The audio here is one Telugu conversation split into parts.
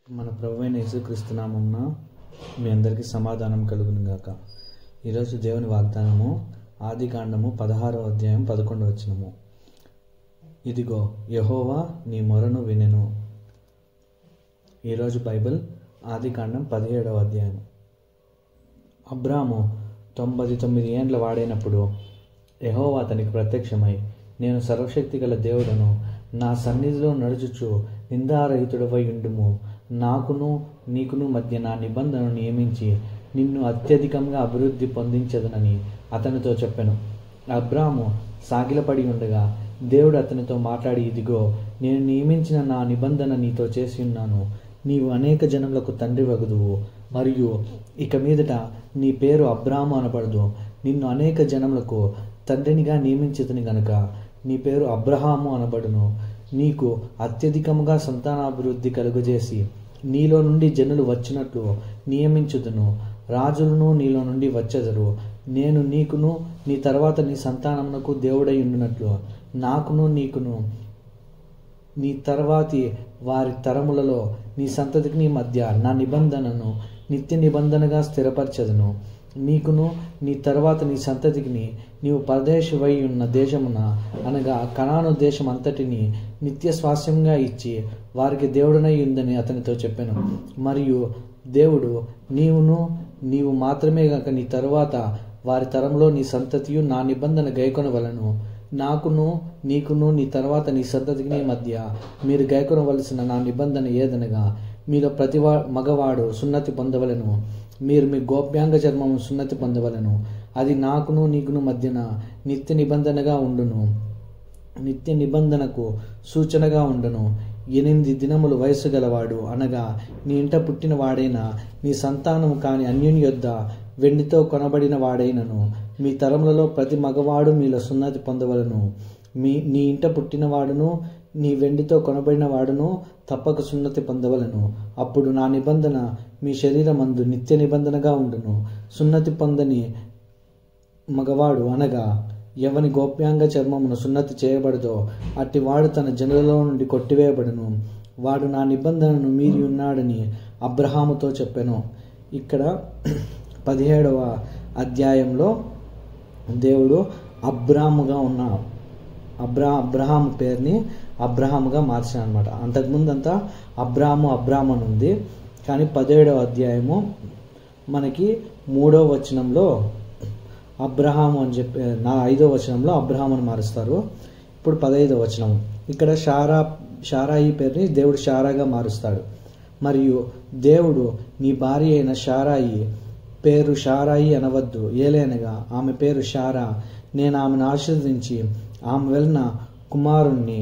మన ప్రభు అయిన యేసుక్రీస్తు నామమున మీ అందరికీ సమాధానం కలుగును గాక ఈరోజు దేవుని వాగ్దానము ఆది కాండము పదహారవ అధ్యాయం పదకొండవ వచనము ఇదిగో యహోవా నీ మొరను వినెను ఈరోజు బైబిల్ ఆది కాండం పదిహేడవ అధ్యాయం అబ్రాము తొంభై తొమ్మిది ఏండ్ల వాడైనప్పుడు యహోవా అతనికి ప్రత్యక్షమై నేను సర్వశక్తి గల దేవుడను నా సన్నిధిలో నడుచుచు నిందారహితుడవై ఉండుము నాకును నీకును మధ్య నా నిబంధనను నియమించి నిన్ను అత్యధికంగా అభివృద్ధి పొందించదనని అతనితో చెప్పాను అబ్రాము సాగిలపడి ఉండగా దేవుడు అతనితో మాట్లాడి ఇదిగో నేను నియమించిన నా నిబంధన నీతో చేసి ఉన్నాను నీవు అనేక జనములకు తండ్రి వగుదువు మరియు ఇక మీదట నీ పేరు అబ్రాము అనబడదు నిన్ను అనేక జనములకు తండ్రినిగా నియమించుతుని గనుక నీ పేరు అబ్రహాము అనబడును నీకు అత్యధికముగా సంతానాభివృద్ధి కలుగజేసి నీలో నుండి జనులు వచ్చినట్లు నియమించుదును రాజులను నీలో నుండి వచ్చెదరు నేను నీకును నీ తర్వాత నీ సంతానమునకు దేవుడై ఉండినట్లు నాకును నీకును నీ తర్వాతి వారి తరములలో నీ సంతతికి నీ మధ్య నా నిబంధనను నిత్య నిబంధనగా స్థిరపరచదును నీకును నీ తర్వాత నీ సంతతికి నీవు పరదేశవై ఉన్న దేశమున అనగా కణాను దేశం అంతటిని నిత్య స్వాస్యంగా ఇచ్చి వారికి దేవుడనై ఉందని అతనితో చెప్పాను మరియు దేవుడు నీవును నీవు మాత్రమే కాక నీ తరువాత వారి తరంలో నీ సంతతియు నా నిబంధన గైకొనవలను నాకును నీకును నీ తర్వాత నీ సంతతికి నీ మధ్య మీరు గైకొనవలసిన నా నిబంధన ఏదనగా మీలో ప్రతివా మగవాడు సున్నతి పొందవలను మీరు మీ గోప్యాంగ చర్మము సున్నతి పొందవలను అది నాకును నీకును మధ్యన నిత్య నిబంధనగా ఉండును నిత్య నిబంధనకు సూచనగా ఉండును ఎనిమిది దినములు వయసు గలవాడు అనగా నీ ఇంట పుట్టిన వాడైనా నీ సంతానము కాని అన్యుని యొద్ద వెండితో కొనబడిన వాడైనను మీ తరములలో ప్రతి మగవాడు మీలో సున్నతి పొందవలను మీ నీ ఇంట పుట్టినవాడును నీ వెండితో కొనబడిన వాడును తప్పక సున్నతి పొందవలను అప్పుడు నా నిబంధన మీ శరీరమందు నిత్య నిబంధనగా ఉండును సున్నతి పొందని మగవాడు అనగా ఎవని గోప్యాంగ చర్మమును సున్నతి చేయబడదో అట్టివాడు తన జనులలో నుండి కొట్టివేయబడును వాడు నా నిబంధనను మీరి ఉన్నాడని అబ్రహాముతో చెప్పాను ఇక్కడ పదిహేడవ అధ్యాయంలో దేవుడు అబ్రాముగా ఉన్న అబ్రా అబ్రహాం పేరుని అబ్రహాముగా మార్చాను అనమాట అంతకుముందు అంతా అబ్రాము అబ్రామ్ అని ఉంది కానీ పదిహేడవ అధ్యాయము మనకి మూడో వచనంలో అబ్రహాము అని చెప్పి నా ఐదో వచనంలో అబ్రహాం అని మారుస్తారు ఇప్పుడు పదహైదో వచనం ఇక్కడ షారా షారాయి పేరుని దేవుడు షారాగా మారుస్తాడు మరియు దేవుడు నీ భార్య అయిన షారాయి పేరు షారాయి అనవద్దు ఏలేనగా ఆమె పేరు షారా నేను ఆమెను ఆశీర్వదించి ఆమె వెళ్ళిన కుమారుణ్ణి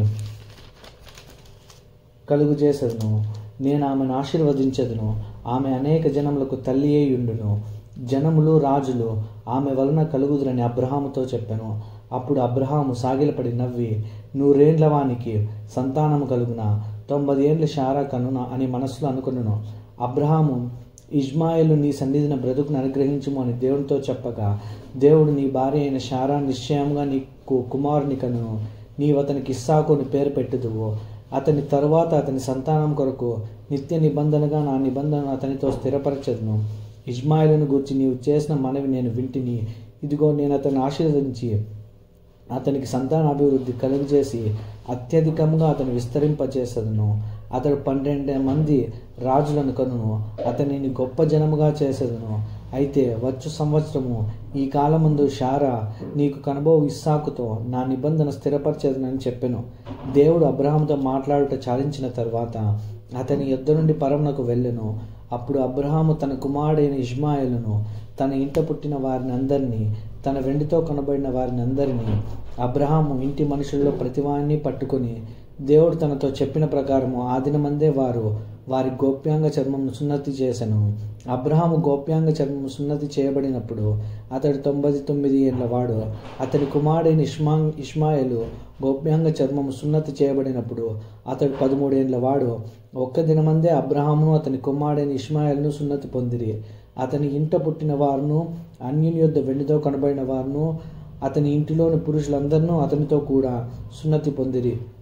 కలుగు చేసేదను నేను ఆమెను ఆశీర్వదించదును ఆమె అనేక జనములకు తల్లి అయి ఉండును జనములు రాజులు ఆమె వలన కలుగుదురని అబ్రహాముతో చెప్పాను అప్పుడు అబ్రహాము సాగిలపడి నవ్వి నూరేండ్ల వానికి సంతానము కలుగున తొంభై ఏండ్ల షారా కనున అని మనసులో అనుకున్నాను అబ్రహాము ఇజ్మాయిలు నీ సన్నిధిన బ్రతుకును అనుగ్రహించుము అని దేవునితో చెప్పగా దేవుడు నీ భార్య అయిన షారా నిశ్చయంగా నీకు కుమారుని కనును నీవు అతనికి ఇస్సాకు అని పేరు పెట్టుదువు అతని తరువాత అతని సంతానం కొరకు నిత్య నిబంధనగా నా నిబంధనను అతనితో స్థిరపరచదును ఇజ్మాయిలను గురించి నీవు చేసిన మనవి నేను వింటిని ఇదిగో నేను అతన్ని ఆశీర్వదించి అతనికి సంతానాభివృద్ధి కలుగజేసి అత్యధికంగా అతను విస్తరింపచేసదును అతడు పన్నెండు మంది రాజులను కనును అతనిని గొప్ప జనముగా చేసేదను అయితే వచ్చు సంవత్సరము ఈ కాలముందు షారా నీకు కనబోవు ఇస్సాకుతో నా నిబంధన స్థిరపరచేదనని చెప్పెను దేవుడు అబ్రహాంతో మాట్లాడుట చాలించిన తర్వాత అతని యుద్ధ నుండి పరమునకు వెళ్ళెను అప్పుడు అబ్రహాము తన కుమారుడైన ఇష్మాయిలను తన ఇంట పుట్టిన వారిని అందరినీ తన వెండితో కొనబడిన వారిని అందరినీ అబ్రహాము ఇంటి మనుషుల్లో ప్రతివాన్ని పట్టుకొని దేవుడు తనతో చెప్పిన ప్రకారము ఆ దినమందే వారు వారి గోప్యాంగ చర్మము సున్నతి చేశాను అబ్రహాము గోప్యాంగ చర్మము సున్నతి చేయబడినప్పుడు అతడు తొంభై తొమ్మిది ఏళ్ళ వాడు అతని కుమారుడైన ఇష్మా ఇష్మాయిలు గోప్యాంగ చర్మము సున్నతి చేయబడినప్పుడు అతడు పదమూడేళ్ల వాడు ఒక్క దినమందే అబ్రహామును అతని కుమారుడైన ఇష్మాయిల్ను సున్నతి పొందిరి అతని ఇంట పుట్టిన వారును అన్యుని యొద్ద వెండితో కనబడిన వారును అతని ఇంటిలోని పురుషులందరినూ అతనితో కూడా సున్నతి పొందిరి